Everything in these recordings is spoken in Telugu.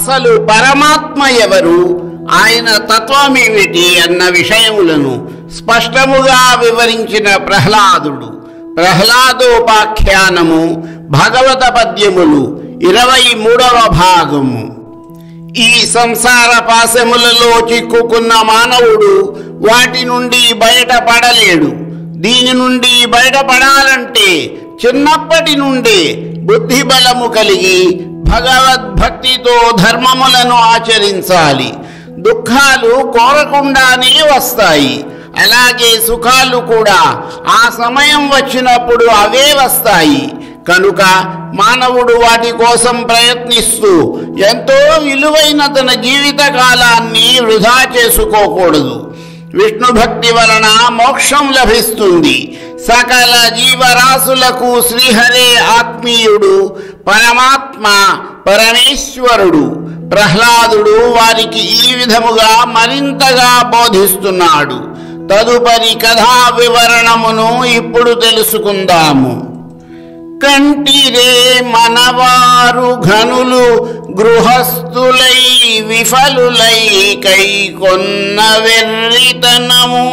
అసలు పరమాత్మ ఎవరు ఆయన తత్వమేమిటి అన్న విషయములను స్పష్టముగా వివరించిన ప్రహ్లాదుడు ప్రహ్లాదోపాఖ్యానము భగవత పద్యములు ఇరవై మూడవ భాగము ఈ సంసార పాశములలో చిక్కుకున్న మానవుడు వాటి నుండి బయటపడలేడు దీని నుండి బయటపడాలంటే చిన్నప్పటి నుండే బుద్ధి బలము కలిగి భగవద్భక్తితో ధర్మములను ఆచరించాలి దుఃఖాలు కోరకుండానే వస్తాయి అలాగే సుఖాలు కూడా ఆ సమయం వచ్చినప్పుడు అవే వస్తాయి కనుక మానవుడు వాటి కోసం ప్రయత్నిస్తూ ఎంతో విలువైన తన జీవిత కాలాన్ని వృధా చేసుకోకూడదు విష్ణు భక్తి వలన మోక్షం లభిస్తుంది సకల జీవరాశులకు శ్రీహరే ఆత్మీయుడు పరమాత్మ పరమేశ్వరుడు ప్రహ్లాదుడు వారికి ఈ విధముగా మరింతగా బోధిస్తున్నాడు తదుపరి కథా వివరణమును ఇప్పుడు తెలుసుకుందాము కంటిరే మనవారు ఘనులు గృహస్థులై విఫలులై కై కొన్న వెర్రితనము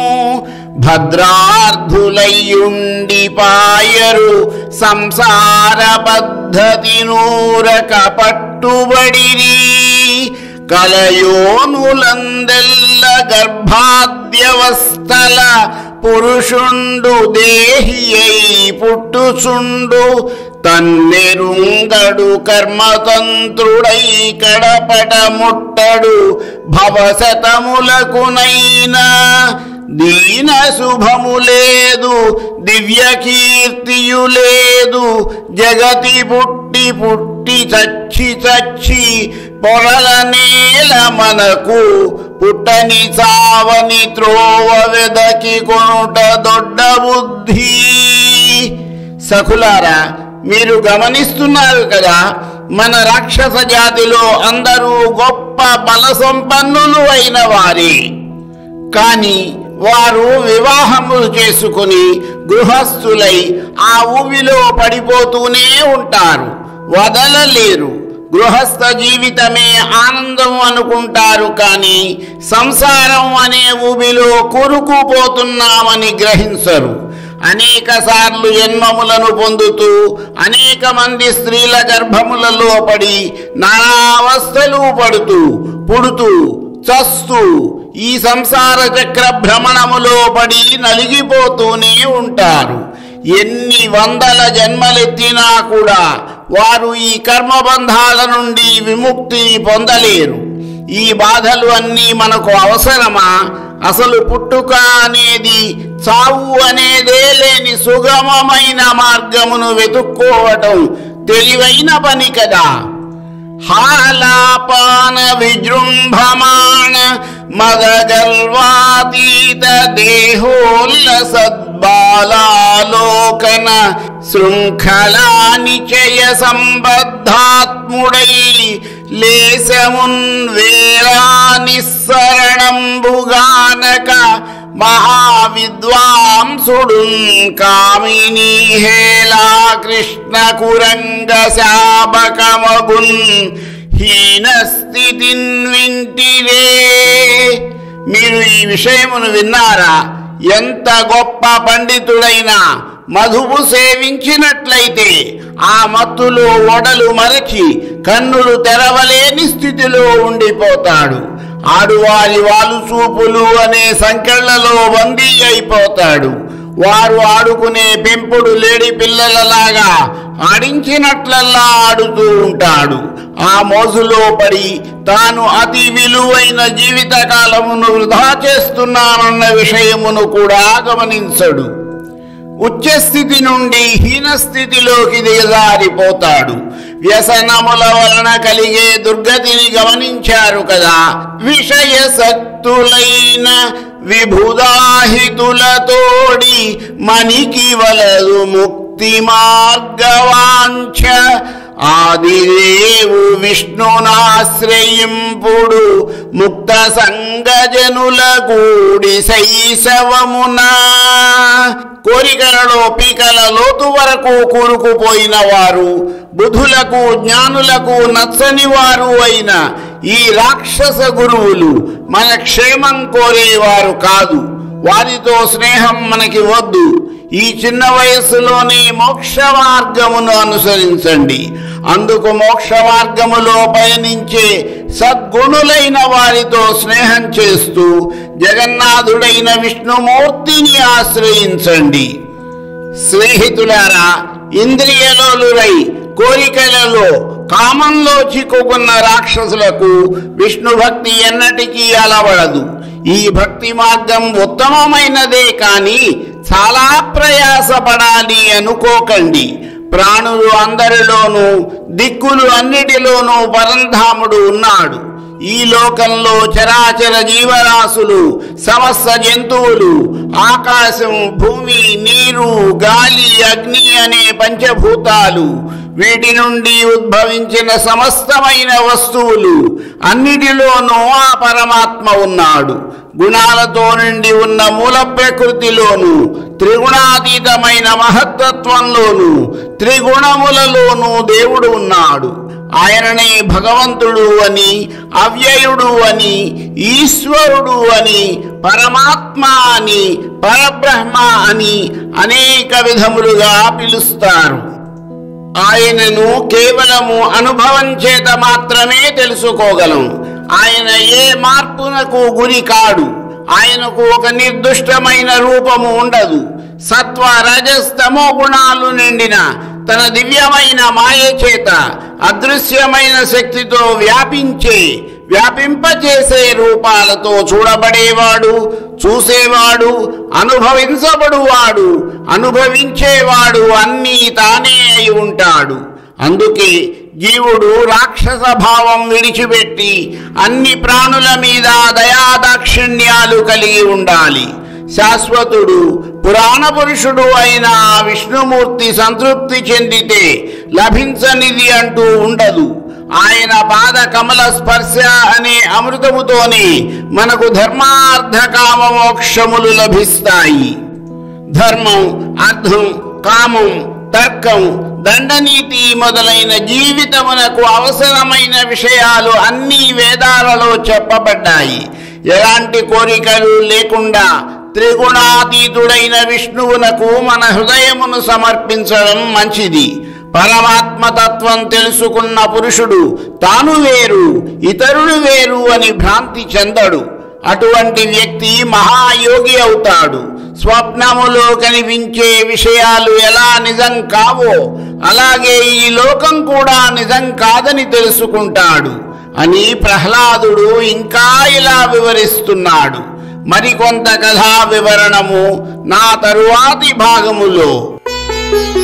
భద్రార్థులయ్యుండి పాయరు సంసార పద్ధతి నూరక పట్టుబడిరి కలయోనులందెల్ల గర్భాద్యవస్థల పురుషుండు దేహి అయి పుట్టుచుండు తన్నెరుంగడు కర్మతంత్రుడై కడపట ముట్టడు భవశతములకునైనా దీన శుభము లేదు దివ్య కీర్తియు లేదు జగతి పుట్టి పుట్టి చచ్చి చచ్చి పొరల నేల మనకు పుట్టని చావని త్రోవ వెదకి కొనుట దొడ్డ బుద్ధి సఖులారా మీరు గమనిస్తున్నారు కదా మన రాక్షస జాతిలో అందరూ గొప్ప బల సంపన్నులు అయిన వారే కానీ వారు వివాహములు చేసుకుని గృహస్థులై ఆ ఊవిలో పడిపోతూనే ఉంటారు వదలలేరు గృహస్థ జీవితమే ఆనందం అనుకుంటారు కానీ సంసారం అనే ఊబిలో కూరుకుపోతున్నామని గ్రహించరు అనేక సార్లు జన్మములను పొందుతూ అనేక మంది స్త్రీల గర్భములలో పడి నానావస్థలు పడుతూ పుడుతూ చస్తూ ఈ సంసార చక్ర భ్రమణములో పడి నలిగిపోతూనే ఉంటారు ఎన్ని వందల జన్మలెత్తినా కూడా వారు ఈ కర్మబంధాల నుండి విముక్తిని పొందలేరు ఈ బాధలు అన్నీ మనకు అవసరమా అసలు పుట్టుక అనేది చావు అనేదే లేని సుగమమైన మార్గమును వెతుక్కోవటం తెలివైన పని కదా హాలాపాన విజృంభమాణ మదగర్వాతీత దేహోల్ల సద్బాలాలోకన శృంఖలా నిచయ సంబద్ధాత్ముడై లేశమున్ వేరా నిస్సరణంబుగానక మహావిద్వాంసుడు కామిని హేలా కృష్ణ కురంగ శాపకమగున్ హీన స్థితిన్ వింటిరే మీరు ఈ విషయమును విన్నారా ఎంత గొప్ప పండితుడైనా మధువు సేవించినట్లయితే ఆ మత్తులో ఒడలు మరచి కన్నులు తెరవలేని స్థితిలో ఉండిపోతాడు ఆడువారి వాలు చూపులు అనే సంకెళ్లలో బందీ అయిపోతాడు వారు ఆడుకునే పెంపుడు లేడి పిల్లలలాగా ఆడించినట్లల్లా ఆడుతూ ఉంటాడు ఆ మోజులో పడి తాను అతి విలువైన జీవిత కాలమును వృధా చేస్తున్నానన్న విషయమును కూడా గమనించడు ఉచ్చస్థితి నుండి హీనస్థితిలోకి దిగజారిపోతాడు వ్యసనముల వలన కలిగే దుర్గతిని గమనించారు కదా విషయ సక్తులైన విభుదాహితులతోడి మనికి వలదు ముక్తి మార్గవాంఛ ఆదిదేవు విష్ణునాశ్రయింపుడు ముక్త సంగజనుల కూడి శైశవమున కోరికలలో పీకల లోతు వరకు కూరుకుపోయిన వారు బుధులకు జ్ఞానులకు నచ్చని వారు అయిన ఈ రాక్షస గురువులు మన క్షేమం కోరేవారు కాదు వారితో స్నేహం మనకి వద్దు ఈ చిన్న వయస్సులోనే మోక్ష మార్గమును అనుసరించండి అందుకు మోక్ష మార్గములో పయనించే సద్గుణులైన వారితో స్నేహం చేస్తూ జగన్నాథుడైన విష్ణుమూర్తిని ఆశ్రయించండి స్నేహితులారా ఇంద్రియలోలురై కోరికలలో కామంలో చిక్కుకున్న రాక్షసులకు విష్ణు భక్తి ఎన్నటికీ అలవడదు ఈ భక్తి మార్గం ఉత్తమమైనదే కానీ చాలా ప్రయాసపడాలి అనుకోకండి ప్రాణులు అందరిలోనూ దిక్కులు అన్నిటిలోనూ పరంధాముడు ఉన్నాడు ఈ లోకంలో చరాచర జీవరాశులు సమస్త జంతువులు ఆకాశం భూమి నీరు గాలి అగ్ని అనే పంచభూతాలు వీటి నుండి ఉద్భవించిన సమస్తమైన వస్తువులు అన్నిటిలోనూ ఆ పరమాత్మ ఉన్నాడు గుణాలతో నిండి ఉన్న మూల ప్రకృతిలోను త్రిగుణాతీతమైన మహత్తత్వంలోను త్రిగుణములలోనూ దేవుడు ఉన్నాడు ఆయననే భగవంతుడు అని అవ్యయుడు అని ఈశ్వరుడు అని పరమాత్మ అని పరబ్రహ్మ అని అనేక విధములుగా పిలుస్తారు ఆయనను కేవలము అనుభవం చేత మాత్రమే తెలుసుకోగలం ఆయన ఏ మార్పునకు గురి కాడు ఆయనకు ఒక నిర్దుష్టమైన రూపము ఉండదు సత్వ రజస్తమో గుణాలు నిండిన తన దివ్యమైన మాయ చేత అదృశ్యమైన శక్తితో వ్యాపించే వ్యాపింపచేసే రూపాలతో చూడబడేవాడు చూసేవాడు అనుభవించబడువాడు అనుభవించేవాడు అన్నీ తానే అయి ఉంటాడు అందుకే జీవుడు రాక్షస భావం విడిచిపెట్టి అన్ని ప్రాణుల మీద దయాదాక్షిణ్యాలు కలిగి ఉండాలి శాశ్వతుడు పురాణ పురుషుడు అయిన ఆ విష్ణుమూర్తి సంతృప్తి చెందితే లభించనిది అంటూ ఉండదు ఆయన పాద కమల స్పర్శ అనే అమృతముతోనే మనకు ధర్మార్థ కామ మోక్షములు లభిస్తాయి ధర్మం అర్థం కామం తర్కం దండనీతి మొదలైన జీవితమునకు అవసరమైన విషయాలు అన్ని వేదాలలో చెప్పబడ్డాయి ఎలాంటి కోరికలు లేకుండా త్రిగుణాతీతుడైన విష్ణువునకు మన హృదయమును సమర్పించడం మంచిది పరమాత్మ తత్వం తెలుసుకున్న పురుషుడు తాను వేరు ఇతరులు వేరు అని భ్రాంతి చెందడు అటువంటి వ్యక్తి మహాయోగి అవుతాడు స్వప్నములో కనిపించే విషయాలు ఎలా నిజం కావో అలాగే ఈ లోకం కూడా నిజం కాదని తెలుసుకుంటాడు అని ప్రహ్లాదుడు ఇంకా ఇలా వివరిస్తున్నాడు మరికొంత కథా వివరణము నా తరువాతి భాగములో